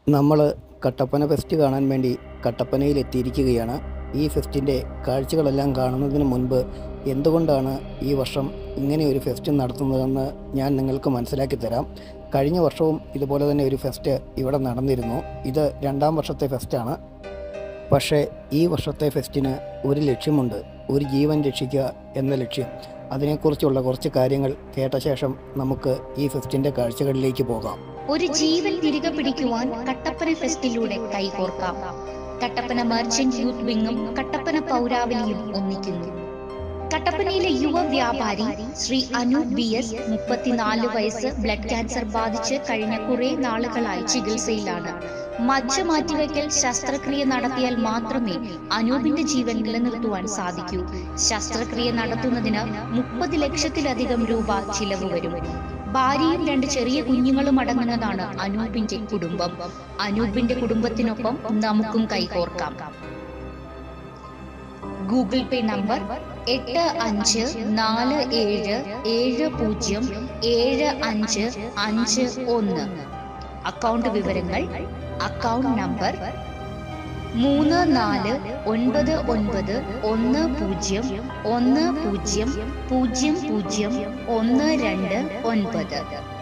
നമ്മൾ കട്ടപ്പന ഫെസ്റ്റ് കാണാൻ വേണ്ടി കട്ടപ്പനയിൽ എത്തിയിരിക്കുകയാണ് ഈ ഫെസ്റ്റിൻ്റെ കാഴ്ചകളെല്ലാം കാണുന്നതിന് മുൻപ് എന്തുകൊണ്ടാണ് ഈ വർഷം ഇങ്ങനെ ഒരു ഫെസ്റ്റ് നടത്തുന്നതെന്ന് ഞാൻ നിങ്ങൾക്ക് മനസ്സിലാക്കി തരാം കഴിഞ്ഞ വർഷവും ഇതുപോലെ തന്നെ ഒരു ഫെസ്റ്റ് ഇവിടെ നടന്നിരുന്നു ഇത് രണ്ടാം വർഷത്തെ ഫെസ്റ്റാണ് പക്ഷേ ഈ വർഷത്തെ ഫെസ്റ്റിന് ഒരു ലക്ഷ്യമുണ്ട് ഒരു ജീവൻ രക്ഷിക്കുക എന്ന ലക്ഷ്യം അതിനെക്കുറിച്ചുള്ള കുറച്ച് കാര്യങ്ങൾ കേട്ട ശേഷം നമുക്ക് ഈ ഫെസ്റ്റിൻ്റെ കാഴ്ചകളിലേക്ക് പോകാം ഒരു ജീവൻ തിരികെ പിടിക്കുവാൻ കട്ടപ്പന ഫെസ്റ്റിലൂടെ കൈകോർക്കാം കട്ടപ്പന മർച്ചന്റ് യൂത്ത് വിങ്ങും കട്ടപ്പന പൗരാവലിയും ഒന്നിക്കുന്നു കട്ടപ്പനയിലെ യുവ വ്യാപാരി ശ്രീ അനൂപ് ബി എസ് മുപ്പത്തിനാല് വയസ്സ് ബ്ലഡ് ക്യാൻസർ ബാധിച്ച് കഴിഞ്ഞ കുറെ നാളുകളായി ചികിത്സയിലാണ് മജ്ജ മാറ്റിവെക്കൽ ശസ്ത്രക്രിയ നടത്തിയാൽ മാത്രമേ അനൂപിന്റെ ജീവൻ നിലനിർത്തുവാൻ സാധിക്കൂ ശസ്ത്രക്രിയ നടത്തുന്നതിന് മുപ്പത് ലക്ഷത്തിലധികം രൂപ ചിലവ് വരും ഭാര്യയും രണ്ട് ചെറിയ കുഞ്ഞുങ്ങളും അടങ്ങുന്നതാണ് അനൂപിന്റെ കുടുംബം അനൂപിന്റെ കുടുംബത്തിനൊപ്പം നമുക്കും കൈകോർക്കാം ഗൂഗിൾ പേ നമ്പർ എട്ട് അഞ്ച് നാല് ഏഴ് ഏഴ് പൂജ്യം ഏഴ് അഞ്ച് അഞ്ച് ഒന്ന് അക്കൗണ്ട് വിവരങ്ങൾ അക്കൗണ്ട് നമ്പർ മൂന്ന് നാല് ഒൻപത് ഒൻപത് ഒന്ന് പൂജ്യം ഒന്ന് പൂജ്യം പൂജ്യം പൂജ്യം ഒന്ന് രണ്ട് ഒൻപത്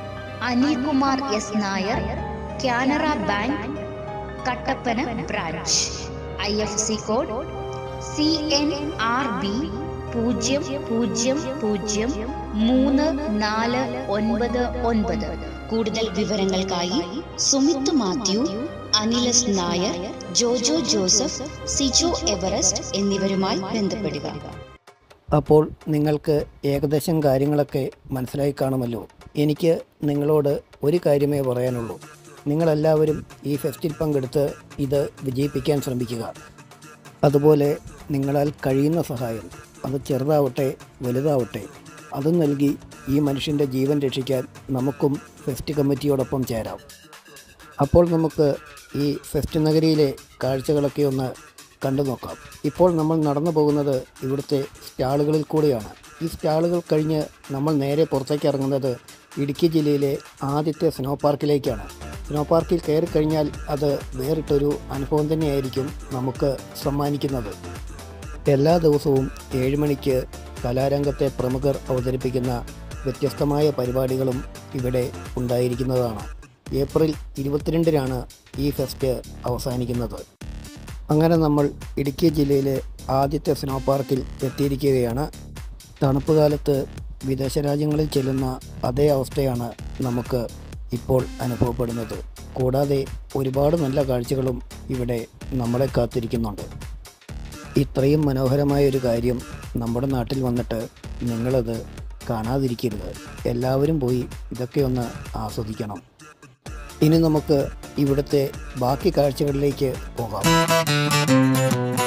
Anil Kumar S Nair Canara bank Kattappana branch I F C code C N R B പൂജ്യം പൂജ്യം പൂജ്യം മൂന്ന് നാല് ഒൻപത് ഒൻപത് കൂടുതൽ വിവരങ്ങൾക്കായി സുമിത് മാത്യു അനിലസ് നായർ ജോജോ ജോസഫ് സിജോ എവറസ്റ്റ് എന്നിവരുമായി ബന്ധപ്പെടുക അപ്പോൾ നിങ്ങൾക്ക് ഏകദേശം കാര്യങ്ങളൊക്കെ മനസ്സിലായി കാണുമല്ലോ എനിക്ക് നിങ്ങളോട് ഒരു കാര്യമേ പറയാനുള്ളൂ നിങ്ങളെല്ലാവരും ഈ ഫെസ്റ്റിൽ പങ്കെടുത്ത് ഇത് വിജയിപ്പിക്കാൻ ശ്രമിക്കുക അതുപോലെ നിങ്ങളാൽ കഴിയുന്ന സഹായം അത് ചെറുതാവട്ടെ വലുതാവട്ടെ അത് നൽകി ഈ മനുഷ്യൻ്റെ ജീവൻ രക്ഷിക്കാൻ നമുക്കും ഫെസ്റ്റ് കമ്മിറ്റിയോടൊപ്പം ചേരാം അപ്പോൾ നമുക്ക് ഈ ഫെസ്റ്റ് നഗരിയിലെ കാഴ്ചകളൊക്കെ ഒന്ന് കണ്ടു നോക്കാം ഇപ്പോൾ നമ്മൾ നടന്നു പോകുന്നത് ഇവിടുത്തെ സ്റ്റാളുകളിൽ കൂടിയാണ് ഈ സ്റ്റാളുകൾ കഴിഞ്ഞ് നമ്മൾ നേരെ പുറത്തേക്ക് ഇറങ്ങുന്നത് ഇടുക്കി ജില്ലയിലെ ആദ്യത്തെ സ്നോ പാർക്കിലേക്കാണ് സ്നോ പാർക്കിൽ കയറി കഴിഞ്ഞാൽ അത് വേറിട്ടൊരു അനുഭവം തന്നെയായിരിക്കും നമുക്ക് സമ്മാനിക്കുന്നത് എല്ലാ ദിവസവും ഏഴ് മണിക്ക് കലാരംഗത്തെ പ്രമുഖർ അവതരിപ്പിക്കുന്ന വ്യത്യസ്തമായ പരിപാടികളും ഇവിടെ ഉണ്ടായിരിക്കുന്നതാണ് ഏപ്രിൽ ഇരുപത്തിരണ്ടിനാണ് ഈ ഫെസ്റ്റ് അവസാനിക്കുന്നത് അങ്ങനെ നമ്മൾ ഇടുക്കി ജില്ലയിലെ ആദ്യത്തെ സ്നോ പാർക്കിൽ എത്തിയിരിക്കുകയാണ് തണുപ്പ് കാലത്ത് വിദേശ രാജ്യങ്ങളിൽ ചെല്ലുന്ന അതേ അവസ്ഥയാണ് നമുക്ക് ഇപ്പോൾ അനുഭവപ്പെടുന്നത് കൂടാതെ ഒരുപാട് നല്ല കാഴ്ചകളും ഇവിടെ നമ്മളെ കാത്തിരിക്കുന്നുണ്ട് ഇത്രയും മനോഹരമായ ഒരു കാര്യം നമ്മുടെ നാട്ടിൽ വന്നിട്ട് നിങ്ങളത് കാണാതിരിക്കരുത് എല്ലാവരും പോയി ഇതൊക്കെ ഒന്ന് ആസ്വദിക്കണം ഇനി നമുക്ക് ഇവിടുത്തെ ബാക്കി കാഴ്ചകളിലേക്ക് പോകാം